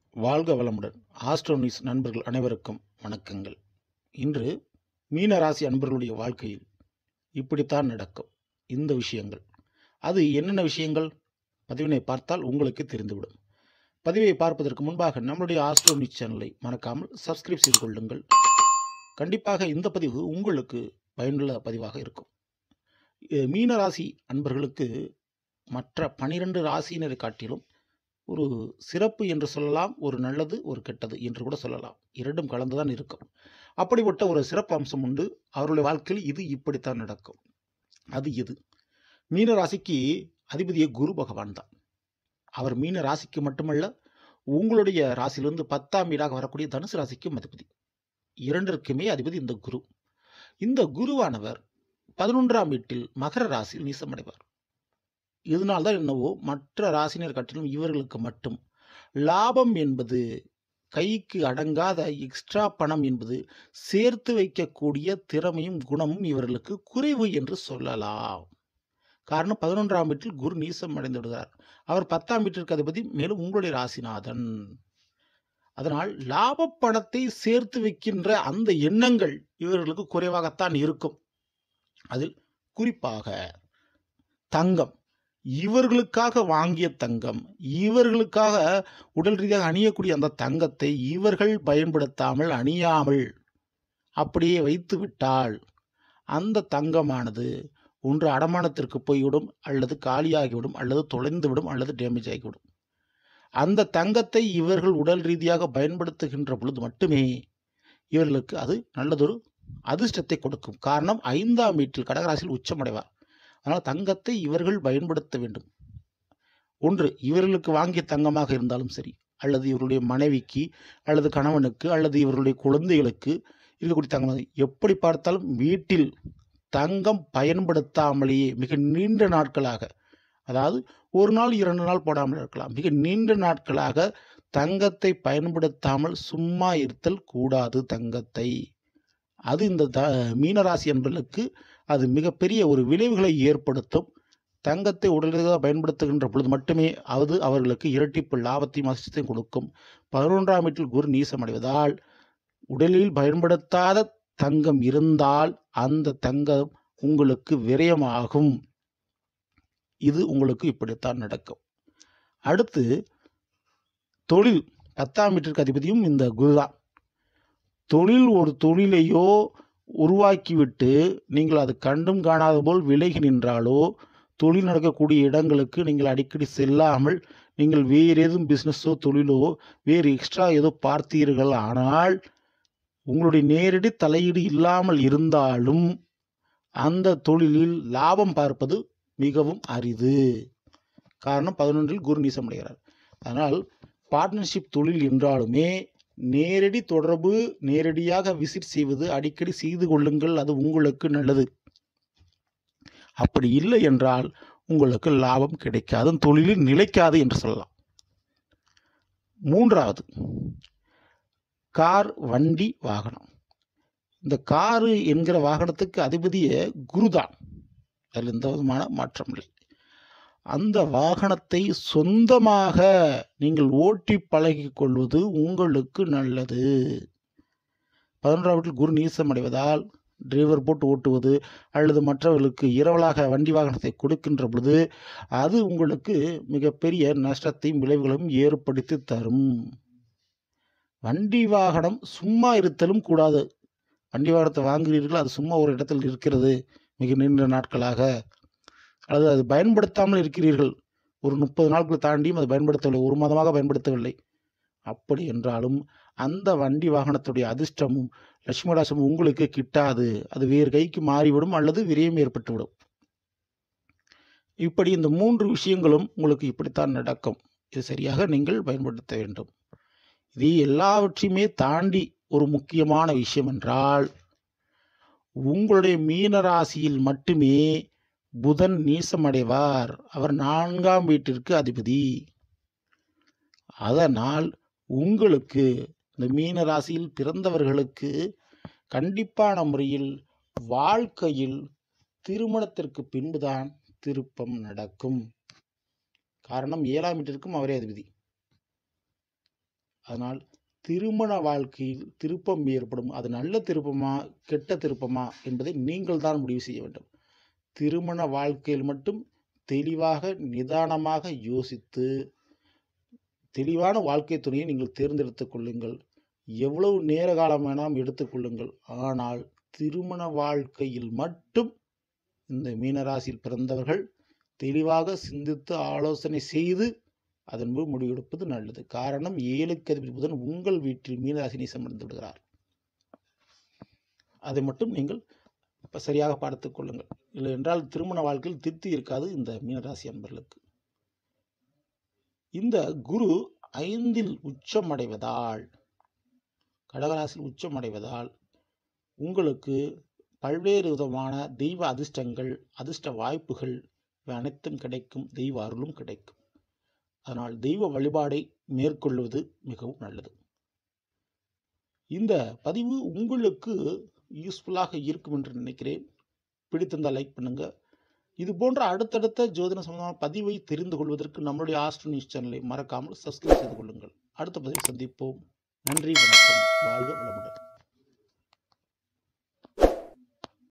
வாழ்க வளமுடன் ஆஸ்ட்ரோனிஸ் நண்பர்கள் அனைவருக்கும் வணக்கங்கள் இன்று மீனராசி அன்பர்களுடைய வாழ்க்கையில் இப்படித்தான் நடக்கும் இந்த விஷயங்கள் அது என்னென்ன விஷயங்கள் பதிவினை பார்த்தால் உங்களுக்கு தெரிந்துவிடும் பதிவை பார்ப்பதற்கு முன்பாக நம்மளுடைய ஆஸ்ட்ரோனிஸ் சேனலை மறக்காமல் சப்ஸ்கிரைப் செய்து கொள்ளுங்கள் கண்டிப்பாக இந்த பதிவு உங்களுக்கு பயனுள்ள பதிவாக இருக்கும் அஹ் மீனராசி அன்பர்களுக்கு மற்ற பனிரெண்டு ராசியினரை காட்டிலும் ஒரு சிறப்பு என்று சொல்லலாம் ஒரு நல்லது ஒரு கெட்டது என்று கூட சொல்லலாம் இரண்டும் கலந்துதான் இருக்கும் அப்படிப்பட்ட ஒரு சிறப்பு அம்சம் உண்டு அவருடைய வாழ்க்கையில் இது இப்படித்தான் நடக்கும் அது எது மீன ராசிக்கு அதிபதியே குரு பகவான் தான் அவர் மீன ராசிக்கு மட்டுமல்ல உங்களுடைய ராசியிலிருந்து பத்தாம் வீடாக வரக்கூடிய தனுசு ராசிக்கும் அதிபதி இரண்டிற்குமே அதிபதி இந்த குரு இந்த குருவானவர் பதினொன்றாம் வீட்டில் மகர ராசியில் நீசமடைவார் இதனால்தான் என்னவோ மற்ற ராசினர் காட்டிலும் இவர்களுக்கு மட்டும் லாபம் என்பது கைக்கு அடங்காத எக்ஸ்ட்ரா பணம் என்பது சேர்த்து வைக்கக்கூடிய திறமையும் குணமும் இவர்களுக்கு குறைவு என்று சொல்லலாம் காரணம் பதினொன்றாம் வீட்டில் குரு நீசம் அடைந்து விடுகிறார் அவர் பத்தாம் வீட்டிற்கு அதிபதி மேலும் உங்களுடைய ராசிநாதன் அதனால் லாப பணத்தை சேர்த்து வைக்கின்ற அந்த எண்ணங்கள் இவர்களுக்கு குறைவாகத்தான் இருக்கும் அதில் குறிப்பாக தங்கம் இவர்களுக்காக வாங்கிய தங்கம் இவர்களுக்காக உடல் ரீதியாக அணியக்கூடிய அந்த தங்கத்தை இவர்கள் பயன்படுத்தாமல் அணியாமல் அப்படியே வைத்து விட்டால் அந்த தங்கமானது ஒன்று அடமானத்திற்கு போய்விடும் அல்லது காலியாகிவிடும் அல்லது தொலைந்துவிடும் அல்லது டேமேஜ் ஆகிவிடும் அந்த தங்கத்தை இவர்கள் உடல் ரீதியாக பயன்படுத்துகின்ற பொழுது மட்டுமே இவர்களுக்கு அது நல்லதொரு அதிர்ஷ்டத்தை கொடுக்கும் காரணம் ஐந்தாம் வீட்டில் கடகராசியில் உச்சமடைவார் அதனால் தங்கத்தை இவர்கள் பயன்படுத்த வேண்டும் ஒன்று இவர்களுக்கு வாங்கிய தங்கமாக இருந்தாலும் சரி அல்லது இவர்களுடைய மனைவிக்கு அல்லது கணவனுக்கு அல்லது இவர்களுடைய குழந்தைகளுக்கு இருக்கக்கூடிய தங்கம் எப்படி பார்த்தாலும் வீட்டில் தங்கம் பயன்படுத்தாமலேயே மிக நீண்ட நாட்களாக அதாவது ஒரு நாள் இரண்டு நாள் போடாமல் இருக்கலாம் மிக நீண்ட நாட்களாக தங்கத்தை பயன்படுத்தாமல் சும்மா இருத்தல் கூடாது தங்கத்தை அது இந்த த மீனராசி என்பர்களுக்கு அது மிகப்பெரிய ஒரு விளைவுகளை ஏற்படுத்தும் தங்கத்தை உடனடியாக பயன்படுத்துகின்ற பொழுது மட்டுமே அது அவர்களுக்கு இரட்டிப்பு லாபத்தையும் அதிர்ஷ்டத்தையும் கொடுக்கும் பதினொன்றாம் வீட்டில் குரு நீசமடைவதால் உடலில் பயன்படுத்தாத தங்கம் இருந்தால் அந்த தங்கம் உங்களுக்கு விரயமாகும் இது உங்களுக்கு இப்படித்தான் நடக்கும் அடுத்து தொழில் பத்தாம் வீட்டிற்கு அதிபதியும் இந்த குருதான் தொழில் ஒரு தொழிலையோ உருவாக்கிவிட்டு நீங்கள் அது கண்டும் காணாத போல் விலகி நின்றாலோ தொழில் நடக்கக்கூடிய இடங்களுக்கு நீங்கள் அடிக்கடி செல்லாமல் நீங்கள் வேறு எதுவும் பிஸ்னஸோ தொழிலோ வேறு எக்ஸ்ட்ரா ஏதோ பார்த்தீர்கள் ஆனால் உங்களுடைய நேரடி தலையீடு இல்லாமல் இருந்தாலும் அந்த தொழிலில் லாபம் பார்ப்பது மிகவும் அரிது காரணம் பதினொன்றில் குரு நீசம் அடைகிறார் அதனால் பார்ட்னர்ஷிப் தொழில் என்றாலுமே நேரடி தொடர்பு நேரடியாக விசிட் செய்வது அடிக்கடி செய்து கொள்ளுங்கள் அது உங்களுக்கு நல்லது அப்படி இல்லை என்றால் உங்களுக்கு லாபம் கிடைக்காது தொழிலில் நிலைக்காது என்று சொல்லலாம் மூன்றாவது கார் வண்டி வாகனம் இந்த காரு என்கிற வாகனத்துக்கு அதிபதியே குருதான் அதில் எந்த விதமான மாற்றம் இல்லை அந்த வாகனத்தை சொந்தமாக நீங்கள் ஓட்டி பழகிக் கொள்வது உங்களுக்கு நல்லது பதினொன்றாம் வீட்டில் குரு நீசம் அடைவதால் டிரைவர் போட்டு ஓட்டுவது அல்லது மற்றவர்களுக்கு இரவலாக வண்டி வாகனத்தை கொடுக்கின்ற பொழுது அது உங்களுக்கு மிகப்பெரிய நஷ்டத்தையும் விளைவுகளையும் ஏற்படுத்தி தரும் வண்டி வாகனம் சும்மா இருத்தலும் கூடாது வண்டி வாகனத்தை வாங்குகிறீர்கள் அது சும்மா ஒரு இடத்தில் இருக்கிறது மிக நீண்ட நாட்களாக அல்லது அது பயன்படுத்தாமல் இருக்கிறீர்கள் ஒரு முப்பது நாட்கள் தாண்டியும் அது பயன்படுத்தவில்லை ஒரு மாதமாக பயன்படுத்தவில்லை அப்படி என்றாலும் அந்த வண்டி வாகனத்துடைய அதிர்ஷ்டமும் லட்சுமிராசமும் உங்களுக்கு கிட்டாது அது வேறு கைக்கு மாறிவிடும் அல்லது விரயம் ஏற்பட்டுவிடும் இப்படி இந்த மூன்று விஷயங்களும் உங்களுக்கு இப்படித்தான் நடக்கும் இது சரியாக நீங்கள் பயன்படுத்த வேண்டும் இது எல்லாவற்றையுமே தாண்டி ஒரு முக்கியமான விஷயம் என்றால் உங்களுடைய மீனராசியில் மட்டுமே புதன் நீசமடைவார் அவர் நான்காம் வீட்டிற்கு அதிபதி அதனால் உங்களுக்கு இந்த மீன ராசியில் பிறந்தவர்களுக்கு கண்டிப்பான முறையில் வாழ்க்கையில் திருமணத்திற்கு பின்புதான் திருப்பம் நடக்கும் காரணம் ஏழாம் வீட்டிற்கும் அவரே அதிபதி அதனால் திருமண வாழ்க்கையில் திருப்பம் ஏற்படும் அது நல்ல திருப்பமா கெட்ட திருப்பமா என்பதை நீங்கள் தான் முடிவு செய்ய வேண்டும் திருமண வாழ்க்கையில் மட்டும் தெளிவாக நிதானமாக யோசித்து தெளிவான வாழ்க்கை துணையை நீங்கள் தேர்ந்தெடுத்துக் கொள்ளுங்கள் எவ்வளவு நேர காலம் வேணாம் எடுத்துக்கொள்ளுங்கள் ஆனால் திருமண வாழ்க்கையில் மட்டும் இந்த மீனராசியில் பிறந்தவர்கள் தெளிவாக சிந்தித்து ஆலோசனை செய்து அதன் போது முடிவெடுப்பது நல்லது காரணம் ஏழுக்கு அதிபதி புதன் உங்கள் வீட்டில் மீனராசி நேசம் இருந்து விடுகிறார் அதை மட்டும் நீங்கள் இப்ப சரியாக பார்த்துக் கொள்ளுங்கள் இல்லை என்றால் திருமண வாழ்க்கையில் திருப்தி இருக்காது இந்த மீனராசி அன்பர்களுக்கு இந்த குரு ஐந்தில் உச்சமடைவதால் கடகராசியில் உச்சமடைவதால் உங்களுக்கு பல்வேறு விதமான தெய்வ அதிர்ஷ்டங்கள் அதிர்ஷ்ட வாய்ப்புகள் இவை அனைத்தும் கிடைக்கும் தெய்வ அருளும் கிடைக்கும் அதனால் தெய்வ வழிபாடை மேற்கொள்வது மிகவும் நல்லது இந்த பதிவு உங்களுக்கு யூஸ்ஃபுல்லாக இருக்கும் என்று நினைக்கிறேன் பிடித்திருந்தால் லைக் பண்ணுங்க இது போன்ற அடுத்தடுத்த ஜோதிட சம்பந்தமான பதிவை தெரிந்து கொள்வதற்கு நம்மளுடைய ஆஸ்ட்ரோ நியூஸ் சேனலை மறக்காமல் சப்ஸ்கிரைப் செய்து கொள்ளுங்கள் அடுத்த பதிவில் சந்திப்போம் நன்றி வணக்கம் வாழ்க வளமுடன்